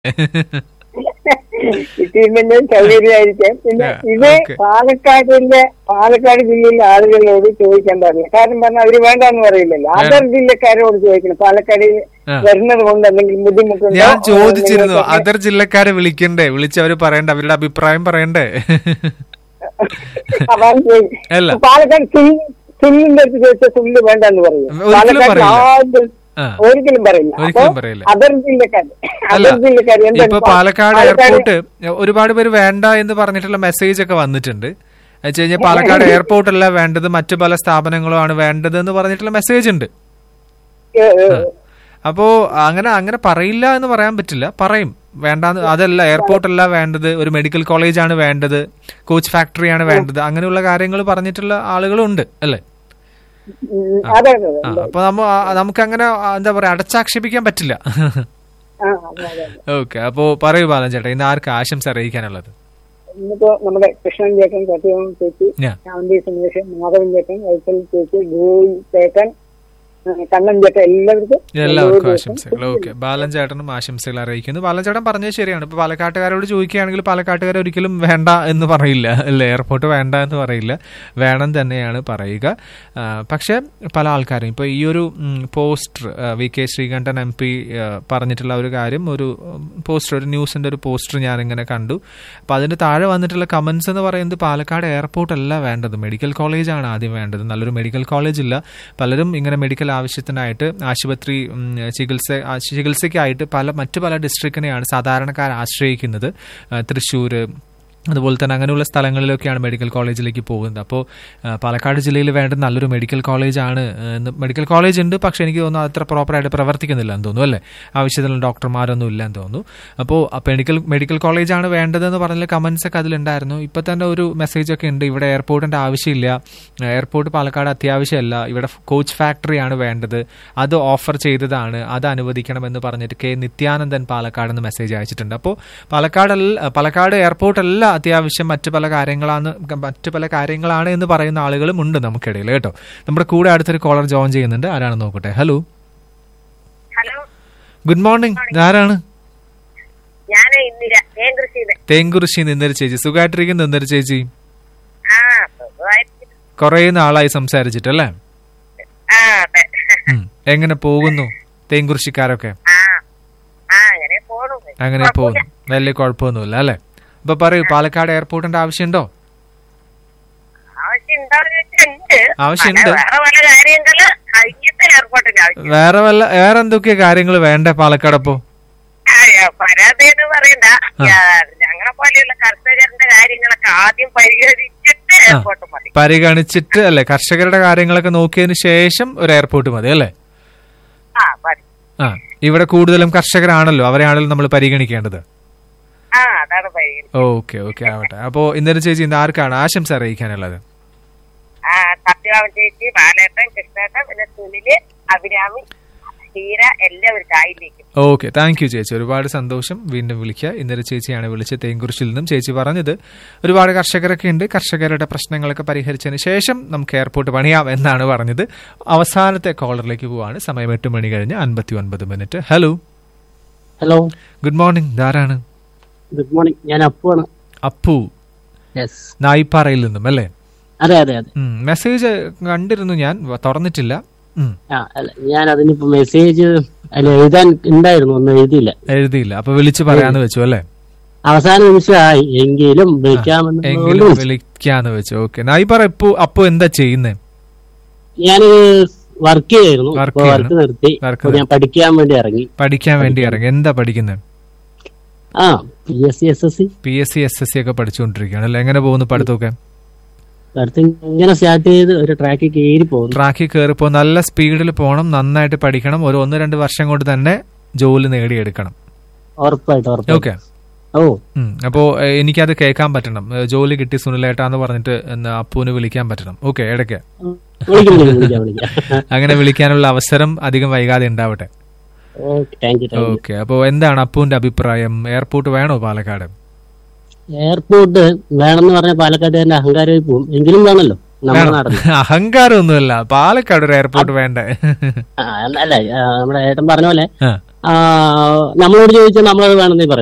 കിട്ടിയിട്ടുണ്ടെങ്കിൽ സൗകര്യമായിരിക്കാം പിന്നെ ആ, ഇത് ഓക്കേ. പാലക്കാടിന്റെ പാലക്കാട് ജില്ലയിലെ ആളുകളോട് ചോദിക്കാൻ പാടില്ല കാരണം പറഞ്ഞാൽ അവര് വേണ്ടെന്ന് പറയില്ലല്ലോ അതർ ജില്ലക്കാരോട് ചോദിക്കണം പാലക്കാട് ആ. വരുന്നത് കൊണ്ട് എന്തെങ്കിലും ബുദ്ധിമുട്ടുണ്ടോ ഞാൻ ചോദിച്ചിരുന്നു നിങ്ങൾക്ക് അതർ ജില്ലക്കാരെ വിളിക്കണ്ടേ വിളിച്ചവര് പറയണ്ടേ അവരുടെ അഭിപ്രായം പറയണ്ടേ അതാണ് ചോദിച്ചത്. അല്ല. പാലക്കാട് സുൽ- സുല്ലിന്റെ അടുത്ത് ചോദിച്ച സുല്ല് വേണ്ടെന്ന് പറയും ഒരിക്കലും പാലക്കാട് പറയില്ല. ആദ്യം ആ. ഒരിക്കലും പറയില്ല ഒരിക്കലും അപ്പൊ പറയില്ല. അതർ ജില്ലക്കാർ അല്ല അതർ ജില്ലക്കാർ എന്താണ് ഇപ്പൊ പാലക്കാട് പാലക്കാട് എയർപോർട്ട് ഒരുപാട് പേര് വേണ്ട എന്ന് പറഞ്ഞിട്ടുള്ള മെസ്സേജ് ഒക്കെ വന്നിട്ടുണ്ട് വെച്ച് കഴിഞ്ഞാൽ പാലക്കാട് എയർപോർട്ട് അല്ല വേണ്ടത് മറ്റു പല സ്ഥാപനങ്ങളും ആണ് വേണ്ടത് എന്ന് പറഞ്ഞിട്ടുള്ള മെസ്സേജ് ഉണ്ട് ഏ, ഏ, അപ്പോ അങ്ങനെ അങ്ങനെ പറയില്ല എന്ന് പറയാൻ പറ്റില്ല പറയും വേണ്ടാന്ന് അതല്ല എയർപോർട്ട് അല്ല വേണ്ടത് ഒരു മെഡിക്കൽ കോളേജ് ആണ് വേണ്ടത് കോച്ച് ഫാക്ടറി ആണ് വേണ്ടത് അങ്ങനെയുള്ള കാര്യങ്ങൾ പറഞ്ഞിട്ടുള്ള ആളുകളുണ്ട് അല്ലേ ഉം, അതെ അതെ ആ അപ്പൊ നമ്മ നമുക്ക് അങ്ങനെ എന്താ പറയാ അടച്ചാക്ഷേപിക്കാൻ പറ്റില്ല ആ, അതെ അതെ ഓക്കെ അപ്പോ പറയൂ ബാലൻ ചേട്ടാ ഇന്ന് ആർക്ക് ആശംസ അറിയിക്കാനുള്ളത് ഇന്നിപ്പോ നമ്മുടെ കൃഷ്ണൻ ചേട്ടൻ സത്യവും ചേച്ചി ഞാൻ ശാന്തി സുമേഷ് മാധവൻ ചേട്ടൻ വൈക്കൽ ചേച്ചി ഗോവി ചേട്ടൻ ആ, കണ്ണൻ ചേട്ടൻ എല്ലാവർക്കും എല്ലാവർക്കും ആശംസകൾ ഓക്കെ ബാലൻ ചേട്ടനും ആശംസകൾ അറിയിക്കുന്നു ബാലൻ ചേട്ടൻ പറഞ്ഞത് ശരിയാണ് ഇപ്പൊ പാലക്കാട്ടുകാരോട് ചോദിക്കുകയാണെങ്കിൽ പാലക്കാട്ടുകാർ ഒരിക്കലും വേണ്ട എന്ന് പറയില്ല അല്ലെ എയർപോർട്ട് വേണ്ട എന്ന് പറയില്ല വേണം തന്നെയാണ് പറയുക ആ, പക്ഷെ പല ആൾക്കാരും ഇപ്പൊ ഈ ഒരു poster V K Sreekandan M P പറഞ്ഞിട്ടുള്ള ഒരു കാര്യം ഒരു പോസ്റ്റർ ഒരു ന്യൂസിന്റെ ഒരു പോസ്റ്റർ ഞാനിങ്ങനെ കണ്ടു അപ്പൊ അതിന്റെ താഴെ വന്നിട്ടുള്ള കമന്റ്സ് എന്ന് പറയുന്നത് പാലക്കാട് എയർപോർട്ട് അല്ല വേണ്ടത് മെഡിക്കൽ കോളേജാണ് ആദ്യം വേണ്ടത് നല്ലൊരു മെഡിക്കൽ കോളേജ് ഇല്ല പലരും ഇങ്ങനെ മെഡിക്കൽ ആവശ്യത്തിനായിട്ട് ആശുപത്രി ഉം, ചികിത്സ ആ, ചികിത്സയ്ക്കായിട്ട് പല മറ്റു പല ഡിസ്ട്രിക്റ്റിനെയാണ് സാധാരണക്കാർ ആശ്രയിക്കുന്നത് ആ, തൃശ്ശൂര് അതുപോലെ തന്നെ അങ്ങനെയുള്ള സ്ഥലങ്ങളിലൊക്കെയാണ് മെഡിക്കൽ കോളേജിലേക്ക് പോകുന്നത് അപ്പോൾ പാലക്കാട് ജില്ലയിൽ വേണ്ട നല്ലൊരു മെഡിക്കൽ കോളേജാണ് മെഡിക്കൽ കോളേജ് ഉണ്ട് പക്ഷേ എനിക്ക് തോന്നുന്നു അത്ര പ്രോപ്പറായിട്ട് പ്രവർത്തിക്കുന്നില്ല എന്ന് തോന്നുന്നു അല്ലേ ആവശ്യത്തിനുള്ള ഡോക്ടർമാരൊന്നും ഇല്ല എന്ന് തോന്നുന്നു അപ്പോൾ മെഡിക്കൽ മെഡിക്കൽ കോളേജാണ് വേണ്ടതെന്ന് പറഞ്ഞ കമന്റ്സ് ഒക്കെ അതിലുണ്ടായിരുന്നു ഇപ്പം തന്നെ ഒരു മെസ്സേജ് ഒക്കെ ഉണ്ട് ഇവിടെ എയർപോർട്ടിന്റെ ആവശ്യമില്ല എയർപോർട്ട് പാലക്കാട് അത്യാവശ്യമല്ല ഇവിടെ കോച്ച് ഫാക്ടറിയാണ് വേണ്ടത് അത് ഓഫർ ചെയ്തതാണ് അത് അനുവദിക്കണം എന്ന് പറഞ്ഞിട്ട് കെ നിത്യാനന്ദൻ പാലക്കാട് നിന്ന് മെസ്സേജ് അയച്ചിട്ടുണ്ട് അപ്പോൾ പാലക്കാട് പാലക്കാട് എയർപോർട്ട് അല്ല അത്യാവശ്യം മറ്റു പല കാര്യങ്ങളാണ് മറ്റു പല കാര്യങ്ങളാണ് എന്ന് പറയുന്ന ആളുകളും ഉണ്ട് നമുക്കിടയിൽ കേട്ടോ നമ്മുടെ കൂടെ അടുത്തൊരു കോളർ ജോയിൻ ചെയ്യുന്നുണ്ട് ആരാണെന്ന് നോക്കട്ടെ ഹലോ ഹലോ ഗുഡ് മോർണിംഗ് ആരാണ് ഞാൻ ഇന്ദിര തേൻ കൃഷിയില് തേങ്കുറിശി നിന്നൊരു ചേച്ചി സുഖമായിട്ടിരിക്കുന്ന നിന്നൊരു ചേച്ചി ആ സുഖമായിരിക്കുന്നു. കുറേ നാളായി സംസാരിച്ചിട്ടല്ലേ ആ അതെ ഉം. എങ്ങനെ പോകുന്നു തേങ്കുറിശിക്കാരൊക്കെ ആ ആ അങ്ങനെ പോണു അങ്ങനെ പോകുന്നു വലിയ കുഴപ്പമൊന്നുമില്ല അല്ലേ അപ്പൊ പറയൂ പാലക്കാട് എയർപോർട്ടിന്റെ ആവശ്യമുണ്ടോ ആവശ്യം ഉണ്ടാവുന്ന ചോദിച്ചാൽ ഉണ്ട് ആവശ്യമുണ്ട്. പല- വേറെ പല കാര്യങ്ങള് കഴിഞ്ഞിട്ട് എയർപോർട്ടിന്റെ ആവശ്യം വേറെ വല്ല വേറെ എന്തൊക്കെ കാര്യങ്ങൾ വേണ്ടേ പാലക്കാട് അപ്പോ ആ, ആ, പരാതി എന്ന് പറയണ്ട ഞങ്ങളെ പോലെയുള്ള കർഷകരുടെ കാര്യങ്ങളൊക്കെ ആദ്യം പരിഹരിച്ചിട്ട് എയർപോർട്ട് മതി പരിഗണിച്ചിട്ട് അല്ലെ കർഷകരുടെ കാര്യങ്ങളൊക്കെ നോക്കിയതിന് ശേഷം ഒരു എയർപോർട്ട് മതി അല്ലേ ആ മതി ആ ഇവിടെ കൂടുതലും കർഷകരാണല്ലോ അവരെയാണല്ലോ നമ്മൾ പരിഗണിക്കേണ്ടത് ആ അതാണ് പരിഹരിച്ചത് ഓക്കെ ഓക്കെ ആവട്ടെ അപ്പോ ഇന്നലെ ചേച്ചി ഇന്ന് ആർക്കാണ് ആശംസ അറിയിക്കാനുള്ളത് ആ സത്യഭാമൻ ചേച്ചി ബാലേട്ടൻ കൃഷ്ണേട്ടൻ പിന്നെ സുനില് അഭിരാമി ഹീര എല്ലാവർക്കും ആയില്ലേക്കും ഓക്കെ താങ്ക് യു ചേച്ചി ഒരുപാട് സന്തോഷം വീണ്ടും വിളിക്കുക ഇന്നലെ ചേച്ചിയാണ് വിളിച്ചത് തേങ്കുറിശിൽ നിന്നും ചേച്ചി പറഞ്ഞത് ഒരുപാട് കർഷകരൊക്കെ ഉണ്ട് കർഷകരുടെ പ്രശ്നങ്ങളൊക്കെ പരിഹരിച്ചതിന് ശേഷം നമുക്ക് എയർപോർട്ട് പണിയാം എന്നാണ് പറഞ്ഞത് അവസാനത്തെ കോളറിലേക്ക് പോവാണ് സമയം എട്ട് മണി കഴിഞ്ഞ് അൻപത്തി ഒൻപത് minute hello hello good morning ധാരാണ് ഗുഡ് മോർണിംഗ് ഞാൻ അപ്പുവാണ് അപ്പു യെസ് നായിപ്പാറയിൽ നിന്നും അല്ലേ അതെ അതെ അതെ ഉം, മെസ്സേജ് കണ്ടിരുന്നു ഞാൻ വ- തുറന്നിട്ടില്ല ഉം, ആ അല്ല ഞാൻ അതിനിപ്പോ മെസ്സേജ് അല്ല എഴുതാൻ ഉണ്ടായിരുന്നു ഒന്നും എഴുതിയില്ല എഴുതിയില്ല അപ്പൊ വിളിച്ചു പറയാന്ന് വെച്ചു അല്ലേ അവസാന നിമിഷമായി എങ്കിലും വിളിക്കാമെന്ന് എങ്കിലും വിളിക്കാന്ന് വെച്ചു ഓക്കെ നായിപ്പാറ ഇപ്പോ അപ്പു എന്താ ചെയ്യുന്നേ ഞാൻ വർക്ക് ചെയ്യായിരുന്നു Work ഇപ്പൊ വർക്ക് ചെയ്യണം. നിർത്തി Work ഇപ്പൊ ഞാൻ പഠിക്കാൻ വേണ്ടി ഇറങ്ങി പഠിക്കാൻ വേണ്ടി ഇറങ്ങി എന്താ പഠിക്കുന്നത് ആ P S C S S C P S C S S C ഒക്കെ പഠിച്ചുകൊണ്ടിരിക്കുകയാണ് അല്ലെ എങ്ങനെ പോകുന്നു പഠിത്തമൊക്കെ അടുത്ത് ഇങ്ങനെ സ്റ്റാർട്ട് ചെയ്ത് ഒരു ട്രാക്കിൽ കയറി പോകുന്നു ട്രാക്കിൽ കയറിപ്പോ നല്ല സ്പീഡിൽ പോകണം നന്നായിട്ട് പഠിക്കണം ഒരു ഒന്ന് രണ്ട് വർഷം കൊണ്ട് തന്നെ ജോലി നേടിയെടുക്കണം ഉറപ്പായിട്ട് ഉറപ്പായിട്ട് ഓക്കെ ഓ അപ്പോ എ, എനിക്കത് കേൾക്കാൻ പറ്റണം ഏ, ജോലി കിട്ടി സുനിലേട്ടാന്ന് പറഞ്ഞിട്ട് എന്നാ അപ്പുവിന് വിളിക്കാൻ പറ്റണം ഓക്കെ ഇടയ്ക്ക് വിളിക്കാം വിളിക്കാം വിളിക്കാം വിളിക്കാം അങ്ങനെ വിളിക്കാനുള്ള അവസരം അധികം വൈകാതെ ഉണ്ടാവട്ടെ okay thank you thank you okay അപ്പോൾ എന്താണ് അപ്പുവിന്റെ അഭിപ്രായം എയർപോർട്ട് വേണോ പാലക്കാട് എയർപോർട്ട് വേണമെന്ന് പറഞ്ഞ പാലക്കാട്ടുകാരന്റെ അഹങ്കാരമായി പോകും എങ്കിലും വേണമല്ലോ നമ്മുടെ വേണം. നാടിന് അഹങ്കാരമൊന്നുമില്ല പാലക്കാട് ഒരു എയർപോർട്ട് വേണ്ടേ ആ, അല്ല ആ, നമ്മുടെ ഏട്ടൻ പറഞ്ഞ പോലെ ആ, ആ, നമ്മളോട് ചോദിച്ചാൽ നമ്മളത് വേണമെന്നേ പറയും